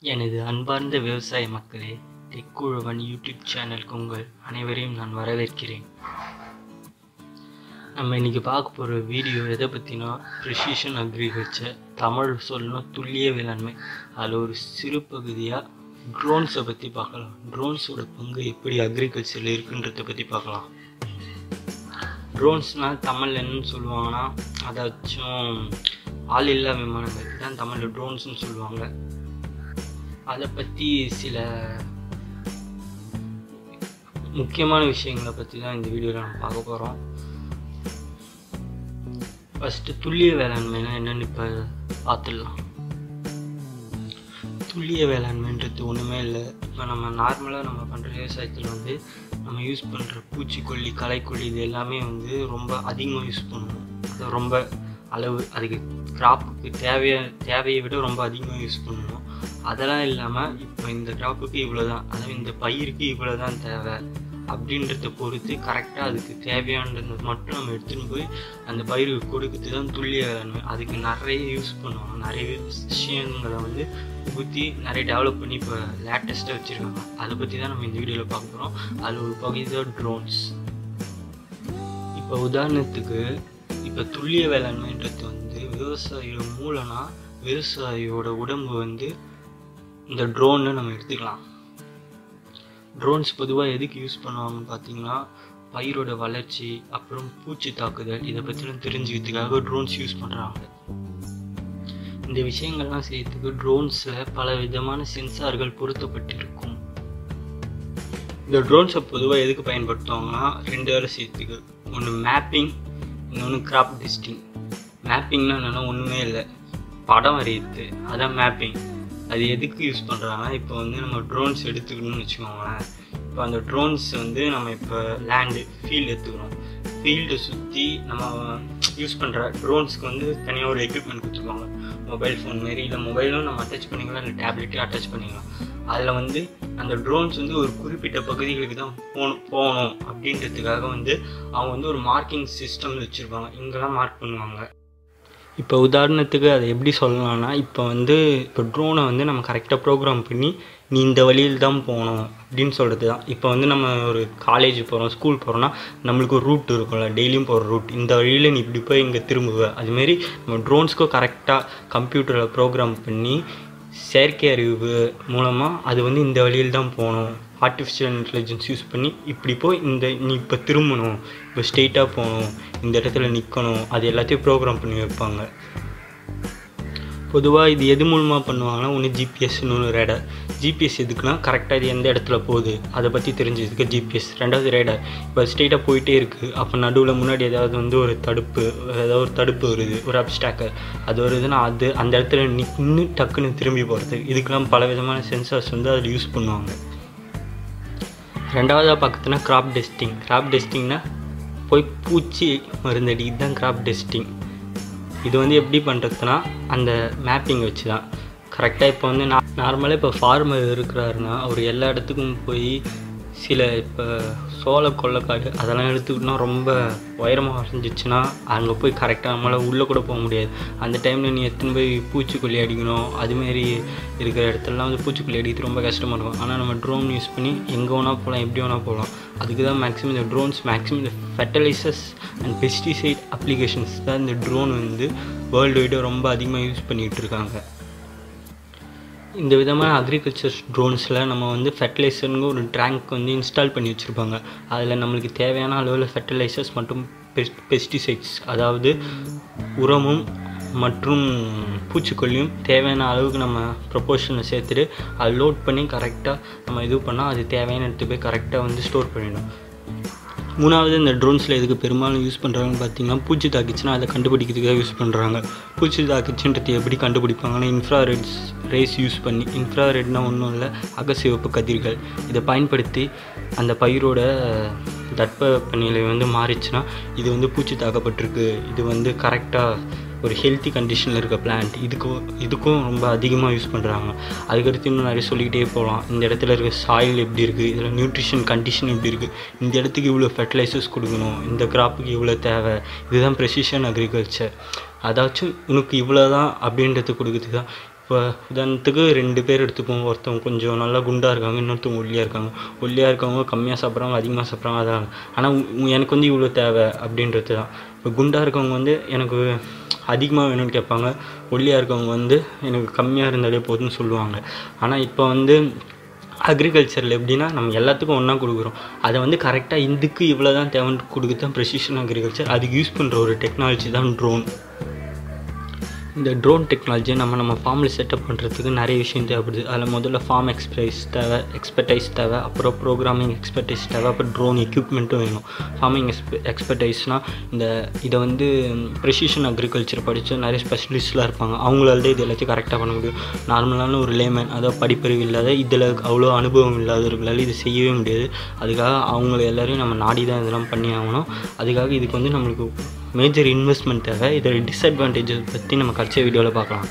எனது அன்பார்ந்த விவசாய மக்களே தெக்குழவன் யூடியூப் சேனலுக்கு உங்கள் அனைவரையும் நான் வரவேற்கிறேன் நம்ம இன்னைக்கு பார்க்க போகிற வீடியோ எதை பற்றினா ப்ரிசிஷன் அக்ரிகல்ச்சர் தமிழ் சொல்லணும் துல்லிய வேளாண்மை அதில் ஒரு சிறு பகுதியாக ட்ரோன்ஸை பற்றி பார்க்கலாம் ட்ரோன்ஸோட பங்கு எப்படி அக்ரிகல்ச்சரில் இருக்குன்றதை பற்றி பார்க்கலாம் ட்ரோன்ஸ்னால் தமிழில் என்னன்னு சொல்லுவாங்கன்னா அதாச்சும் ஆள் இல்லா விமானங்கள் தான் தமிழில் ட்ரோன்ஸ்னு சொல்லுவாங்க அதை பற்றி சில முக்கியமான விஷயங்களை பற்றி தான் இந்த வீடியோவில் நம்ம பார்க்க போகிறோம் ஃபஸ்ட்டு துல்லிய வேளாண்மைனா என்னென்னு இப்போ பார்த்துடலாம் துல்லிய வேளாண்மைன்றது ஒன்றுமே இல்லை இப்போ நம்ம நார்மலாக நம்ம பண்ணுற விவசாயத்தில் வந்து நம்ம யூஸ் பண்ணுற பூச்சிக்கொல்லி களைக்கொல்லி இது எல்லாமே வந்து ரொம்ப அதிகமாக யூஸ் பண்ணுவோம் அது ரொம்ப அளவு அதுக்கு கிராப்புக்கு தேவைய தேவையை விட ரொம்ப அதிகமாக யூஸ் பண்ணுவோம் அதெல்லாம் இல்லாமல் இப்போ இந்த கிராப்புக்கு இவ்வளோ தான் அதாவது இந்த பயிருக்கு இவ்வளோ தான் தேவை அப்படின்றத பொறுத்து கரெக்டாக அதுக்கு தேவையானது மட்டும் நம்ம எடுத்துன்னு போய் அந்த பயிருக்கு கொடுக்குறது தான் துல்லிய வேளாண்மை அதுக்கு நிறைய யூஸ் பண்ணுவாங்க நிறைய விஷயங்களை வந்து புத்தி நிறைய டெவலப் பண்ணி இப்போ லேட்டஸ்ட்டாக வச்சுருக்காங்க அதை பற்றி தான் நம்ம இந்த வீடியோவில் பார்க்க போகிறோம் அதில் ஒரு பகுதி தான் ட்ரோன்ஸ் இப்போ உதாரணத்துக்கு இப்போ துல்லிய வேளாண்மைன்றது வந்து விவசாயியோட மூலனா விவசாயியோட உடம்பு வந்து இந்த ட்ரோன்னு நம்ம எடுத்துக்கலாம் ட்ரோன்ஸ் பொதுவாக எதுக்கு யூஸ் பண்ணுவாங்கன்னு பார்த்தீங்கன்னா பயிரோட வளர்ச்சி அப்புறம் பூச்சி தாக்குதல் இதை பற்றிலாம் தெரிஞ்சுக்கிறதுக்காக ட்ரோன்ஸ் யூஸ் பண்ணுறாங்க இந்த விஷயங்கள்லாம் செய்யறதுக்கு ட்ரோன்ஸில் பல விதமான சென்சார்கள் பொருத்தப்பட்டிருக்கும் இந்த ட்ரோன்ஸை பொதுவாக எதுக்கு பயன்படுத்துவாங்கன்னா ரெண்டு வேலை செய்யறதுக்கு ஒன்று மேப்பிங் இன்னொன்று கிராப் டிஸ்டிங் மேப்பிங்னா என்னென்னா ஒன்றுமே இல்லை படம் வரையுது அதான் மேப்பிங் அது எதுக்கு யூஸ் பண்ணுறாங்க இப்போ வந்து நம்ம ட்ரோன்ஸ் எடுத்துக்கணும்னு வச்சுக்கோங்களேன் இப்போ அந்த ட்ரோன்ஸ் வந்து நம்ம இப்போ லேண்டு ஃபீல்டு எடுத்துக்கிறோம் ஃபீல்டை சுற்றி நம்ம யூஸ் பண்ணுற ட்ரோன்ஸ்க்கு வந்து தனியாக ஒரு எக்யூப்மெண்ட் கொடுத்துருவாங்க மொபைல் ஃபோன் மாரி இல்லை மொபைலும் நம்ம அட்டாச் பண்ணிக்கலாம் இல்லை டேப்லெட்டையும் அட்டாச் பண்ணிக்கலாம் அதில் வந்து அந்த ட்ரோன்ஸ் வந்து ஒரு குறிப்பிட்ட பகுதிகளுக்கு தான் போகணும் போகணும் அப்படின்றதுக்காக வந்து அவங்க வந்து ஒரு மார்க்கிங் சிஸ்டம் வச்சுருப்பாங்க இங்கெல்லாம் மார்க் பண்ணுவாங்க இப்போ உதாரணத்துக்கு அதை எப்படி சொல்லலாம்னா இப்போ வந்து இப்போ ட்ரோனை வந்து நம்ம கரெக்டாக ப்ரோக்ராம் பண்ணி நீ இந்த வழியில் தான் போகணும் அப்படின்னு சொல்கிறது தான் இப்போ வந்து நம்ம ஒரு காலேஜ் போகிறோம் ஸ்கூல் போகிறோம்னா நம்மளுக்கு ஒரு ரூட் இருக்கும்ல டெய்லியும் போகிற ரூட் இந்த வழியில் நீ இப்படி போய் இங்கே திரும்புவ அதுமாரி நம்ம ட்ரோன்ஸ்க்கும் கரெக்டாக கம்ப்யூட்டரில் ப்ரோக்ராம் பண்ணி செயற்கை அறிவு மூலமாக அது வந்து இந்த வழியில் தான் போகணும் ஆர்டிஃபிஷியல் இன்டெலிஜென்ஸ் யூஸ் பண்ணி இப்படி போய் இந்த நீ இப்போ திரும்பணும் இப்போ ஸ்ட்ரெயிட்டாக போகணும் இந்த இடத்துல நிற்கணும் அது எல்லாத்தையும் ப்ரோக்ராம் பண்ணி வைப்பாங்க பொதுவாக இது எது மூலமாக பண்ணுவாங்கன்னா ஒன்று ஜிபிஎஸ் இன்னொன்று ரேடர் ஜிபிஎஸ் எதுக்குன்னா கரெக்டாக இது எந்த இடத்துல போகுது அதை பற்றி தெரிஞ்சதுக்கு ஜிபிஎஸ் ரெண்டாவது ரேடர் இப்போ ஸ்ட்ரெயிட்டாக போயிட்டே இருக்குது அப்போ நடுவில் முன்னாடி ஏதாவது வந்து ஒரு தடுப்பு ஏதாவது ஒரு தடுப்பு வருது ஒரு அப்ஸ்டாக்கர் அது வருதுன்னா அது அந்த இடத்துல நின்று டக்குன்னு திரும்பி போகிறது இதுக்கெல்லாம் பல விதமான சென்சார்ஸ் வந்து அதில் யூஸ் பண்ணுவாங்க ரெண்டாவதாக பார்க்கறதுனா கிராப் டெஸ்டிங் கிராப் டெஸ்டிங்னா போய் பூச்சி மருந்தடி இதுதான் கிராப் டெஸ்டிங் இது வந்து எப்படி பண்ணுறதுனா அந்த மேப்பிங் வச்சு தான் கரெக்டாக இப்போ வந்து நான் நார்மலாக இப்போ ஃபார்மர் இருக்கிறாருன்னா அவர் எல்லா இடத்துக்கும் போய் சில இப்போ சோள கொள்ளைக்காடு அதெல்லாம் எடுத்துக்கிட்டோம்னா ரொம்ப உயரமாக வரைஞ்சிச்சுன்னா அங்கே போய் கரெக்டாக நம்மளால் உள்ளே கூட போக முடியாது அந்த டைமில் நீ எத்தனை போய் பூச்சிக்கொல்லி அடிக்கணும் அதுமாரி இருக்கிற இடத்துலலாம் வந்து பூச்சிக்கொல்லி அடிக்கிறது ரொம்ப கஷ்டமாக இருக்கும் ஆனால் நம்ம ட்ரோன் யூஸ் பண்ணி எங்கே வேணால் போகலாம் எப்படி வேணால் போகலாம் அதுக்கு தான் மேக்ஸிமம் இந்த ட்ரோன்ஸ் மேக்ஸிமம் இந்த ஃபெர்டிலைசர்ஸ் அண்ட் பெஸ்டிசைட் அப்ளிகேஷன்ஸ் தான் இந்த ட்ரோன் வந்து வேர்ல்டு வைடாக ரொம்ப அதிகமாக யூஸ் பண்ணிகிட்டு இருக்காங்க இந்த விதமான அக்ரிகல்ச்சர் ட்ரோன்ஸில் நம்ம வந்து ஃபெர்டிலைசருங்க ஒரு டேங்க் வந்து இன்ஸ்டால் பண்ணி வச்சுருப்பாங்க அதில் நம்மளுக்கு தேவையான அளவில் ஃபெர்டிலைசர்ஸ் மற்றும் பெஸ்ட் பெஸ்டிசைட்ஸ் அதாவது உரமும் மற்றும் பூச்சிக்கொல்லியும் தேவையான அளவுக்கு நம்ம ப்ரொப்போர்ஷனில் சேர்த்துட்டு அதை லோட் பண்ணி கரெக்டாக நம்ம இது பண்ணால் அது தேவையான இடத்துக்கு போய் கரெக்டாக வந்து ஸ்டோர் பண்ணிடும் மூணாவது இந்த ட்ரோன்ஸில் எதுக்கு பெரும்பாலும் யூஸ் பண்ணுறாங்கன்னு பார்த்தீங்கன்னா பூச்சி தாக்கிச்சுன்னா அதை கண்டுபிடிக்கிறதுக்காக யூஸ் பண்ணுறாங்க பூச்சி தாக்கிச்சுன்றது எப்படி கண்டுபிடிப்பாங்கன்னா இன்ஃப்ராரெட்ஸ் ரேஸ் யூஸ் பண்ணி இன்ஃப்ராரெட்னா ஒன்றும் இல்லை அகசிவப்பு கதிர்கள் இதை பயன்படுத்தி அந்த பயிரோட தட்பவெப்பநிலை வந்து மாறிச்சுன்னா இது வந்து பூச்சி தாக்கப்பட்டிருக்கு இது வந்து கரெக்டாக ஒரு ஹெல்த்தி கண்டிஷனில் இருக்க பிளான்ட் இதுக்கும் இதுக்கும் ரொம்ப அதிகமாக யூஸ் பண்ணுறாங்க அதுக்கடுத்து இன்னும் நிறைய சொல்லிக்கிட்டே போகலாம் இந்த இடத்துல இருக்க சாயில் எப்படி இருக்குது இதில் நியூட்ரிஷன் கண்டிஷன் எப்படி இருக்குது இந்த இடத்துக்கு இவ்வளோ ஃபெர்டிலைசர்ஸ் கொடுக்கணும் இந்த கிராப்புக்கு இவ்வளோ தேவை இதுதான் ப்ரெசிஷன் அக்ரிகல்ச்சர் அதாச்சும் உனக்கு இவ்வளோ தான் அப்படின்றது கொடுக்குறது தான் இப்போ உதாரணத்துக்கு ரெண்டு பேர் எடுத்துப்போம் ஒருத்தவங்க கொஞ்சம் நல்லா குண்டாக இருக்காங்க இன்னொருத்தவங்க ஒல்லியாக இருக்காங்க ஒல்லியாக இருக்கவங்க கம்மியாக சாப்பிட்றாங்க அதிகமாக சாப்பிட்றாங்க அதான் ஆனால் எனக்கு வந்து இவ்வளோ தேவை அப்படின்றது தான் இப்போ குண்டாக இருக்கவங்க வந்து எனக்கு அதிகமாக வேணும்னு கேட்பாங்க ஒல்லியாக இருக்கவங்க வந்து எனக்கு கம்மியாக இருந்தாலே போதும்னு சொல்லுவாங்க ஆனால் இப்போ வந்து அக்ரிகல்ச்சரில் எப்படின்னா நம்ம எல்லாத்துக்கும் ஒன்றா கொடுக்குறோம் அதை வந்து கரெக்டாக இதுக்கு இவ்வளோ தான் தேவைன்னு கொடுக்குறது தான் ப்ரெசிஷன் அக்ரிகல்ச்சர் அதுக்கு யூஸ் பண்ணுற ஒரு டெக்னாலஜி தான் ட்ரோன் இந்த ட்ரோன் டெக்னாலஜியை நம்ம நம்ம ஃபார்மில் செட்டப் பண்ணுறதுக்கு நிறைய விஷயம் தேவைப்படுது அதில் முதல்ல ஃபார்ம் எக்ஸ்பர்டைஸ் தேவை எக்ஸ்பர்டைஸ் தேவை அப்புறம் ப்ரோக்ராமிங் எக்ஸ்பர்டைஸ் தேவை அப்புறம் ட்ரோன் எக்யூப்மெண்ட்டும் வேணும் ஃபார்மிங் எக்ஸ்ப எக்ஸ்பர்டைஸ்னால் இந்த இதை வந்து ப்ரெசிஷன் அக்ரிகல்ச்சர் படித்து நிறைய ஸ்பெஷலிஸ்ட்லாம் இருப்பாங்க அவங்களால தான் இது எல்லாத்தையும் கரெக்டாக பண்ண முடியும் நார்மலான ஒரு லேமேன் அதாவது படிப்பறிவு இல்லாத இதில் அவ்வளோ அனுபவம் இல்லாதவர்களால் இது செய்யவே முடியாது அதுக்காக அவங்கள எல்லாரையும் நம்ம நாடி தான் இதெல்லாம் பண்ணி ஆகணும் அதுக்காக இதுக்கு வந்து நம்மளுக்கு மேஜர் இன்வெஸ்ட்மெண்ட் தேவை இதோட டிஸ்அட்வான்டேஜஸ் பற்றி நம்ம கடைசி வீடியோவில் பார்க்கலாம்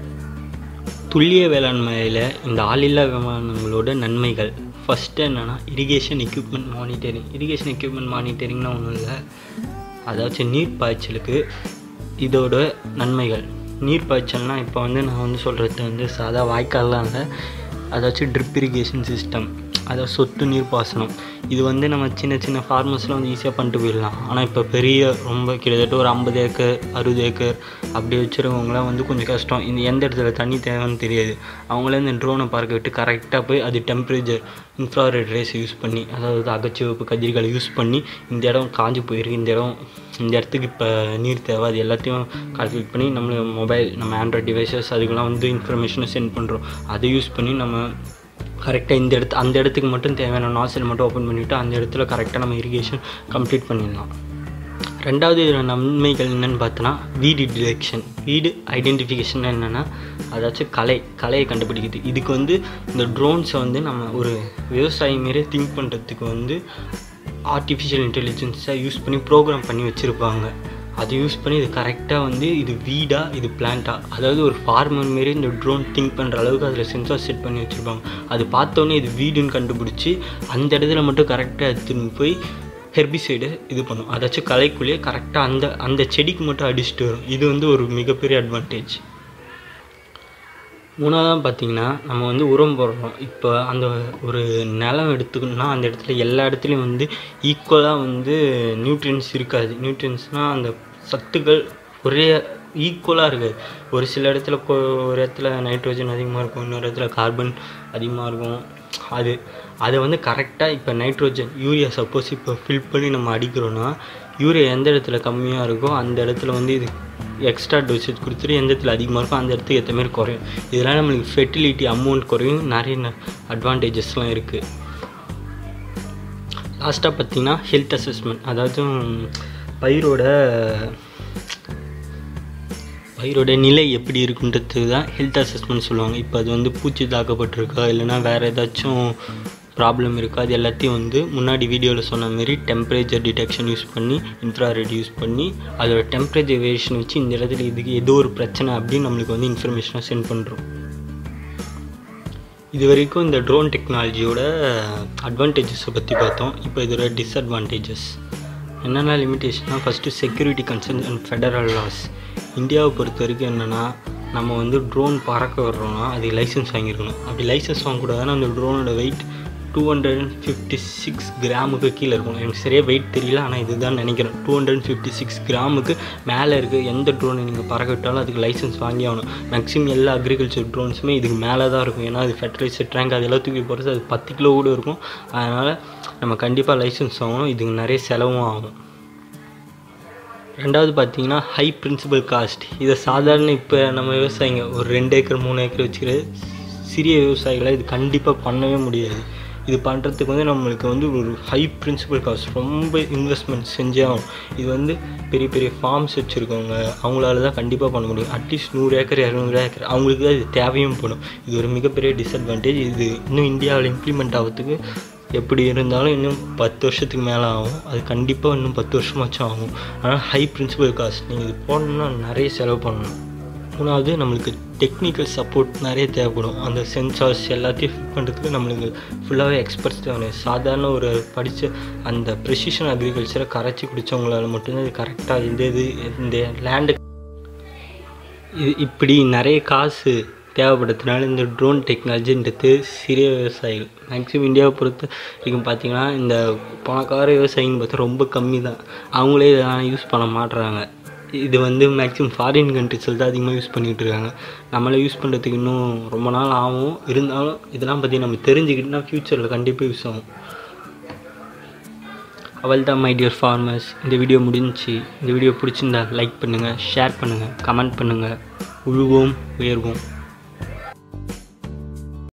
துல்லிய வேளாண்மையில் இந்த ஆளில்லா விமானங்களோட நன்மைகள் ஃபஸ்ட்டு என்னென்னா irrigation equipment monitoring irrigation equipment மானிட்டரிங்னா ஒன்றும் இல்லை அதாச்சும் நீர் பாய்ச்சலுக்கு இதோட நன்மைகள் நீர் பாய்ச்சல்னால் இப்போ வந்து நான் வந்து சொல்கிறது வந்து சாதா வாய்க்கால்லாம் இல்லை அதாச்சும் ட்ரிப் இரிகேஷன் சிஸ்டம் அதாவது சொட்டு நீர் பாசனம் இது வந்து நம்ம சின்ன சின்ன ஃபார்மர்ஸ்லாம் வந்து ஈஸியாக பண்ணிட்டு போயிடலாம் ஆனால் இப்போ பெரிய ரொம்ப கிட்டத்தட்ட ஒரு ஐம்பது ஏக்கர் அறுபது ஏக்கர் அப்படி வச்சுருக்கவங்களாம் வந்து கொஞ்சம் கஷ்டம் இந்த எந்த இடத்துல தண்ணி தேவைன்னு தெரியாது அவங்களே இந்த ட்ரோனை பார்க்க விட்டு கரெக்டாக போய் அது டெம்பரேச்சர் இன்ஃப்ராரெட் ரேஸ் யூஸ் பண்ணி அதாவது அகச்சிவப்பு கதிர்களை யூஸ் பண்ணி இந்த இடம் காஞ்சி போயிருக்கு இந்த இடம் இந்த இடத்துக்கு இப்போ நீர் தேவை அது எல்லாத்தையும் கால்குலேட் பண்ணி நம்மள மொபைல் நம்ம ஆண்ட்ராய்ட் டிவைசஸ் அதுக்கெல்லாம் வந்து இன்ஃபர்மேஷனை சென்ட் பண்ணுறோம் அதை யூஸ் பண்ணி நம்ம கரெக்டாக இந்த இடத்து அந்த இடத்துக்கு மட்டும் தேவையான நாசில் மட்டும் ஓப்பன் பண்ணிவிட்டு அந்த இடத்துல கரெக்டாக நம்ம இரிகேஷன் கம்ப்ளீட் பண்ணிடலாம் ரெண்டாவது இதில் நன்மைகள் என்னென்னு பார்த்தோன்னா வீடு டிடெக்ஷன் வீடு ஐடென்டிஃபிகேஷன் என்னென்னா அதாச்சும் கலை கலையை கண்டுபிடிக்குது இதுக்கு வந்து இந்த ட்ரோன்ஸை வந்து நம்ம ஒரு விவசாயி மாரியே திங்க் பண்ணுறதுக்கு வந்து ஆர்டிஃபிஷியல் இன்டெலிஜென்ஸை யூஸ் பண்ணி ப்ரோக்ராம் பண்ணி வச்சுருப்பாங்க அதை யூஸ் பண்ணி இது கரெக்டாக வந்து இது வீடா இது பிளான்ட்டா அதாவது ஒரு ஃபார்மர் மாரி இந்த ட்ரோன் திங்க் பண்ணுற அளவுக்கு அதில் சென்சார் செட் பண்ணி வச்சுருப்பாங்க அது பார்த்தோன்னே இது வீடுன்னு கண்டுபிடிச்சி அந்த இடத்துல மட்டும் கரெக்டாக எடுத்துன்னு போய் ஹெர்பிசைடு இது பண்ணும் அதாச்சும் கலைக்குள்ளேயே கரெக்டாக அந்த அந்த செடிக்கு மட்டும் அடிச்சுட்டு வரும் இது வந்து ஒரு மிகப்பெரிய அட்வான்டேஜ் மூணாவதாக பார்த்தீங்கன்னா நம்ம வந்து உரம் போடுறோம் இப்போ அந்த ஒரு நிலம் எடுத்துக்கணும்னா அந்த இடத்துல எல்லா இடத்துலையும் வந்து ஈக்குவலாக வந்து நியூட்ரியன்ஸ் இருக்காது நியூட்ரியன்ஸ்னால் அந்த சத்துக்கள் ஒரே ஈக்குவலாக இருக்காது ஒரு சில இடத்துல கொ- ஒரு இடத்துல நைட்ரோஜன் அதிகமாக இருக்கும் இன்னொரு இடத்துல கார்பன் அதிகமாக இருக்கும் அது அதை வந்து கரெக்டாக இப்போ நைட்ரோஜன் யூரியா சப்போஸ் இப்போ ஃபில் பண்ணி நம்ம அடிக்கிறோன்னா யூரியா எந்த இடத்துல கம்மியாக இருக்கோ அந்த இடத்துல வந்து இது எக்ஸ்ட்ரா டோசேஜ் கொடுத்துட்டு எந்த இடத்துல அதிகமாக இருக்கோ அந்த இடத்துக்கு ஏற்ற மாதிரி குறையும் இதெல்லாம் நம்மளுக்கு ஃபெர்டிலிட்டி அமௌண்ட் குறையும் நிறைய அட்வான்டேஜஸ்லாம் இருக்குது லாஸ்ட்டாக பார்த்தீங்கன்னா ஹெல்த் அசஸ்மெண்ட் அதாவது பயிரோட பயிரோட நிலை எப்படி இருக்குன்றதுக்கு தான் ஹெல்த் அசஸ்மெண்ட் சொல்லுவாங்க இப்போ அது வந்து பூச்சி தாக்கப்பட்டிருக்கா இல்லைன்னா வேறு ஏதாச்சும் ப்ராப்ளம் இருக்கா அது எல்லாத்தையும் வந்து முன்னாடி வீடியோவில் சொன்ன மாதிரி டெம்பரேச்சர் டிடெக்ஷன் யூஸ் பண்ணி இன்ஃப்ராரெட் யூஸ் பண்ணி அதோட டெம்பரேச்சர் வேரியேஷன் வச்சு இந்த இடத்துல இதுக்கு ஏதோ ஒரு பிரச்சனை அப்படின்னு நம்மளுக்கு வந்து இன்ஃபர்மேஷனை சென்ட் பண்ணுறோம் இது வரைக்கும் இந்த ட்ரோன் டெக்னாலஜியோட அட்வான்டேஜஸை பற்றி பார்த்தோம் இப்போ இதோட டிஸ்அட்வான்டேஜஸ் என்னென்ன லிமிட்டேஷன்னா first security concern and federal laws இந்தியாவை பொறுத்த வரைக்கும் என்னென்னா நம்ம வந்து ட்ரோன் பறக்க வர்றோம்னா அதுக்கு லைசன்ஸ் வாங்கியிருக்கணும் அப்படி லைசன்ஸ் வாங்கக்கூடாதுன்னா அந்த ட்ரோனோட weight two hundred and fifty six கிராமுக்கு கீழே இருக்கும் எனக்கு சரியாக வெயிட் தெரியல ஆனால் இதுதான் நினைக்கிறேன் two hundred and fifty six கிராமுக்கு மேலே இருக்குது எந்த ட்ரோனை நீங்கள் பறக்க விட்டாலும் அதுக்கு லைசன்ஸ் வாங்கி ஆகணும் மேக்ஸிமம் எல்லா அக்ரிகல்ச்சர் ட்ரோன்ஸுமே இதுக்கு மேலே தான் இருக்கும் ஏன்னா அது ஃபெர்டிலைசர் டேங்க் அதெல்லாம் தூக்கி போகிறது அது பத்து கிலோ கூட இருக்கும் அதனால் நம்ம கண்டிப்பாக லைசன்ஸ் வாங்கணும் இதுக்கு நிறைய செலவும் ஆகும் ரெண்டாவது பார்த்தீங்கன்னா ஹை பிரின்சிபல் காஸ்ட் இதை சாதாரண இப்போ நம்ம விவசாயிங்க ஒரு ரெண்டு ஏக்கர் மூணு ஏக்கர் வச்சுக்கிற சிறிய விவசாயிகளை இது கண்டிப்பாக பண்ணவே முடியாது இது பண்ணுறதுக்கு வந்து நம்மளுக்கு வந்து ஒரு ஹை பிரின்சிபல் காஸ்ட் ரொம்ப இன்வெஸ்ட்மெண்ட் செஞ்சே ஆகும் இது வந்து பெரிய பெரிய ஃபார்ம்ஸ் வச்சுருக்கவங்க அவங்களால தான் கண்டிப்பாக பண்ண முடியும் அட்லீஸ்ட் நூறு ஏக்கர் இரநூறு ஏக்கர் அவங்களுக்கு தான் இது தேவையும் படும் இது ஒரு மிகப்பெரிய டிஸ்அட்வான்டேஜ் இது இன்னும் இந்தியாவில் இம்ப்ளிமெண்ட் ஆகிறதுக்கு எப்படி இருந்தாலும் இன்னும் பத்து வருஷத்துக்கு மேலே ஆகும் அது கண்டிப்பாக இன்னும் பத்து வருஷமாச்சும் ஆகும் ஆனால் ஹை பிரின்சிபல் காஸ்ட் நீங்கள் இது போடணுன்னா நிறைய செலவு பண்ணணும் மூணாவது நம்மளுக்கு டெக்னிக்கல் சப்போர்ட் நிறைய தேவைப்படும் அந்த சென்சார்ஸ் எல்லாத்தையும் ஃபிட் பண்ணுறதுக்கு நம்மளுக்கு ஃபுல்லாகவே எக்ஸ்பர்ட்ஸ் தேவை சாதாரண ஒரு படித்த அந்த ப்ரெசிஷன் அக்ரிகல்ச்சரை கரைச்சி குடித்தவங்களால மட்டும்தான் இது கரெக்டாக இந்த இது இந்த லேண்டு இது இப்படி நிறைய காசு தேவைப்படுறதுனால இந்த ட்ரோன் டெக்னாலஜின்றது சிறிய விவசாயிகள் மேக்ஸிமம் இந்தியாவை பொறுத்த வரைக்கும் பார்த்தீங்கன்னா இந்த பணக்கார விவசாயின்னு பார்த்தா ரொம்ப கம்மி தான் அவங்களே இதெல்லாம் யூஸ் பண்ண மாட்றாங்க இது வந்து மேக்ஸிமம் ஃபாரின் கண்ட்ரிஸில் தான் அதிகமாக யூஸ் பண்ணிகிட்டு இருக்காங்க நம்மளே யூஸ் பண்ணுறதுக்கு இன்னும் ரொம்ப நாள் ஆகும் இருந்தாலும் இதெல்லாம் பற்றி நம்ம தெரிஞ்சுக்கிட்டோம்னா ஃப்யூச்சரில் கண்டிப்பாக யூஸ் ஆகும் அவள் தான் மை டியர் ஃபார்மர்ஸ் இந்த வீடியோ முடிஞ்சுச்சு இந்த வீடியோ பிடிச்சிருந்தா லைக் பண்ணுங்கள் ஷேர் பண்ணுங்கள் கமெண்ட் பண்ணுங்கள் உழுவோம் உயர்வோம்